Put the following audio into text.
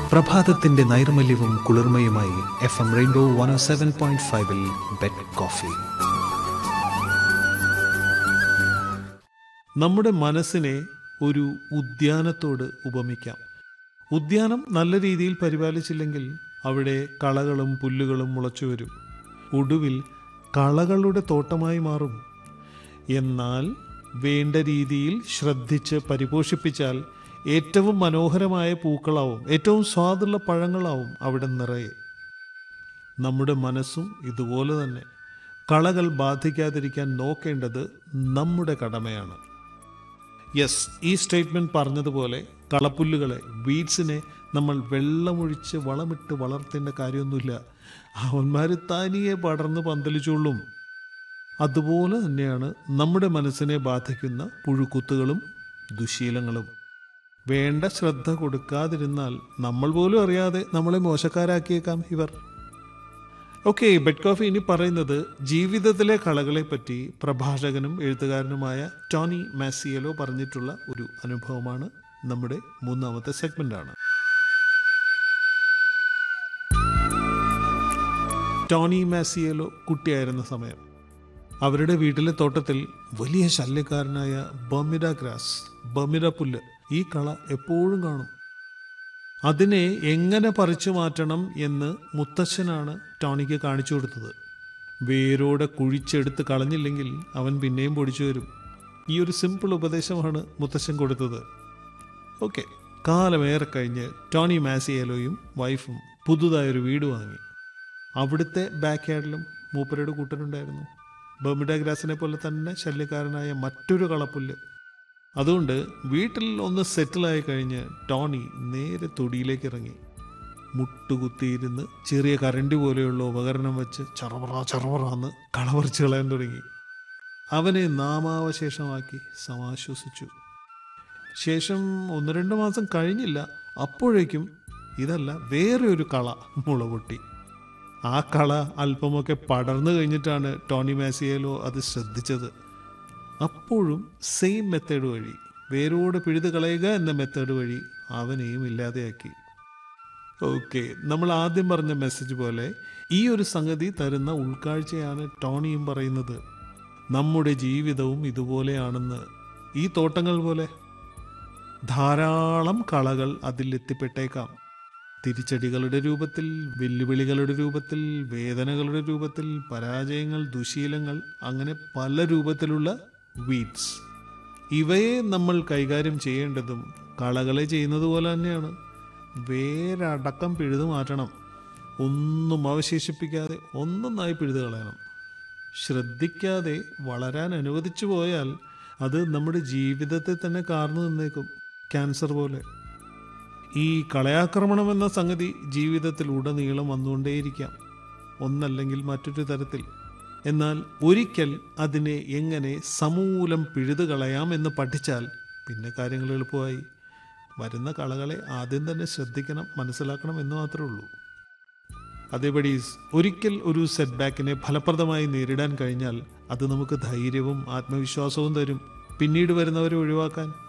പ്രഭാതത്തിന്റെ നൈർമല്യവും കുളിർമയുമായി F M rainbow one seven point ഫൈവിൽ ബെഡ് കോഫി നമ്മുടെ മനസ്സിനെ ഒരു ഉദ്യാനത്തോട് ഉപമിക്കാം ഉദ്യാനം നല്ല രീതിയിൽ പരിപാലിച്ചില്ലെങ്കിൽ അവിടെ കളകളും പുല്ലുകളും മുളച്ചു വരും ഒടുവിൽ കളകളുടെ തോട്ടമായി മാറും എന്നാൽ വേണ്ട രീതിയിൽ ശ്രദ്ധിച്ച് പരിപോഷിപ്പിച്ചാൽ ഏറ്റവും മനോഹരമായ പൂക്കളാവും ഏറ്റവും സ്വാദുള്ള പഴങ്ങളാവും അവിടെ നിറയെ നമ്മുടെ മനസ്സും ഇതുപോലെ തന്നെ കളകൾ ബാധിക്കാതിരിക്കാൻ നോക്കേണ്ടത് നമ്മുടെ കടമയാണ് യെസ് ഈ സ്റ്റേറ്റ്മെന്റ് പറഞ്ഞതുപോലെ കളപ്പുല്ലുകളെ വീഡ്സിനെ നമ്മൾ വെള്ളമൊഴിച്ച് വളമിട്ട് വളർത്തേണ്ട കാര്യമൊന്നുമില്ല അവന്മാർ തനിയെ പടർന്ന് പന്തലിച്ചുള്ളും അതുപോലെ തന്നെയാണ് നമ്മുടെ മനസ്സിനെ ബാധിക്കുന്ന പുഴുക്കുത്തുകളും ദുശീലങ്ങളും വേണ്ട ശ്രദ്ധ കൊടുക്കാതിരുന്നാൽ നമ്മൾ പോലും അറിയാതെ നമ്മളെ മോശക്കാരാക്കിയേക്കാം ഇവർ ഓക്കെ ബെഡ് കോഫി ഇനി പറയുന്നത് ജീവിതത്തിലെ കളകളെ പറ്റി പ്രഭാഷകനും എഴുത്തുകാരനുമായ ടോണി മാസിയലോ പറഞ്ഞിട്ടുള്ള ഒരു അനുഭവമാണ് നമ്മുടെ മൂന്നാമത്തെ സെഗ്മെന്റാണ് ടോണി മാസിയലോ കുട്ടിയായിരുന്ന സമയം അവരുടെ വീട്ടിലെ തോട്ടത്തിൽ വലിയ ശല്യക്കാരനായ ബമിഡ ഗ്രാസ് ബമിഡ പുല്ല് ഈ കള എപ്പോഴും കാണും അതിനെ എങ്ങനെ പറിച്ചു മാറ്റണം എന്ന് മുത്തച്ഛനാണ് ടോണിക്ക് കാണിച്ചു കൊടുത്തത് വേരോടെ കുഴിച്ചെടുത്ത് കളഞ്ഞില്ലെങ്കിൽ അവൻ പിന്നെയും പൊടിച്ചു വരും ഈ ഒരു സിമ്പിൾ ഉപദേശമാണ് മുത്തച്ഛൻ കൊടുത്തത് ഓക്കെ കാലമേറെ കഴിഞ്ഞ് ടോണി മാസിയേലോയും വൈഫും പുതുതായൊരു വീട് വാങ്ങി അവിടുത്തെ ബാക്ക് യാർഡിലും മൂപ്പരുടെ കൂട്ടരുണ്ടായിരുന്നു ബർമിഡ ഗ്രാസിനെ പോലെ തന്നെ ശല്യക്കാരനായ മറ്റൊരു കളപ്പുല്ല് അതുകൊണ്ട് വീട്ടിൽ ഒന്ന് സെറ്റിലായി കഴിഞ്ഞ് ടോണി നേരെ തൊടിയിലേക്ക് ഇറങ്ങി മുട്ടുകുത്തിയിരുന്ന് ചെറിയ കരണ്ടി പോലെയുള്ള ഉപകരണം വെച്ച് ചറവറ ചറവറാന്ന് കളപറിച്ച് കളയാൻ തുടങ്ങി അവനെ നാമാവശേഷമാക്കി സമാശ്വസിച്ചു ശേഷം ഒന്ന് രണ്ട് മാസം കഴിഞ്ഞില്ല അപ്പോഴേക്കും ഇതല്ല വേറെ ഒരു കള മുളപൊട്ടി ആ കള അല്പമൊക്കെ പടർന്നു കഴിഞ്ഞിട്ടാണ് ടോണി മാസിയേലോ അത് ശ്രദ്ധിച്ചത് അപ്പോഴും സെയിം മെത്തേഡ് വഴി വേരോട് പിഴുത് കളയുക എന്ന മെത്തേഡ് വഴി അവനെയും ഇല്ലാതെയാക്കി ഓക്കെ നമ്മൾ ആദ്യം പറഞ്ഞ മെസ്സേജ് പോലെ ഈ ഒരു സംഗതി തരുന്ന ഉൾക്കാഴ്ചയാണ് ടോണിയും പറയുന്നത് നമ്മുടെ ജീവിതവും ഇതുപോലെയാണെന്ന് ഈ തോട്ടങ്ങൾ പോലെ ധാരാളം കളകൾ അതിൽ എത്തിപ്പെട്ടേക്കാം തിരിച്ചടികളുടെ രൂപത്തിൽ വെല്ലുവിളികളുടെ രൂപത്തിൽ വേദനകളുടെ രൂപത്തിൽ പരാജയങ്ങൾ ദുശീലങ്ങൾ അങ്ങനെ പല രൂപത്തിലുള്ള വീഡ്സ് ഇവയെ നമ്മൾ കൈകാര്യം ചെയ്യേണ്ടതും കളകളെ ചെയ്യുന്നത് പോലെ തന്നെയാണ് വേരടക്കം പിഴുതു മാറ്റണം ഒന്നും അവശേഷിപ്പിക്കാതെ ഒന്നൊന്നായി പിഴുതു കളയണം ശ്രദ്ധിക്കാതെ വളരാൻ അനുവദിച്ചു പോയാൽ അത് നമ്മുടെ ജീവിതത്തെ തന്നെ കാർന്നു നിന്നേക്കും ക്യാൻസർ പോലെ ഈ കളയാക്രമണം എന്ന സംഗതി ജീവിതത്തിൽ ഉടനീളം വന്നുകൊണ്ടേയിരിക്കാം ഒന്നല്ലെങ്കിൽ മറ്റൊരു തരത്തിൽ എന്നാൽ ഒരിക്കൽ അതിനെ എങ്ങനെ സമൂലം പിഴുതു കളയാം എന്ന് പഠിച്ചാൽ പിന്നെ കാര്യങ്ങൾ എളുപ്പമായി വരുന്ന കളകളെ ആദ്യം തന്നെ ശ്രദ്ധിക്കണം മനസ്സിലാക്കണം എന്ന് മാത്രമേ ഉള്ളൂ അതേപടി ഒരിക്കൽ ഒരു സെറ്റ് ബാക്കിനെ ഫലപ്രദമായി നേരിടാൻ കഴിഞ്ഞാൽ അത് നമുക്ക് ധൈര്യവും ആത്മവിശ്വാസവും തരും പിന്നീട് വരുന്നവരെ ഒഴിവാക്കാൻ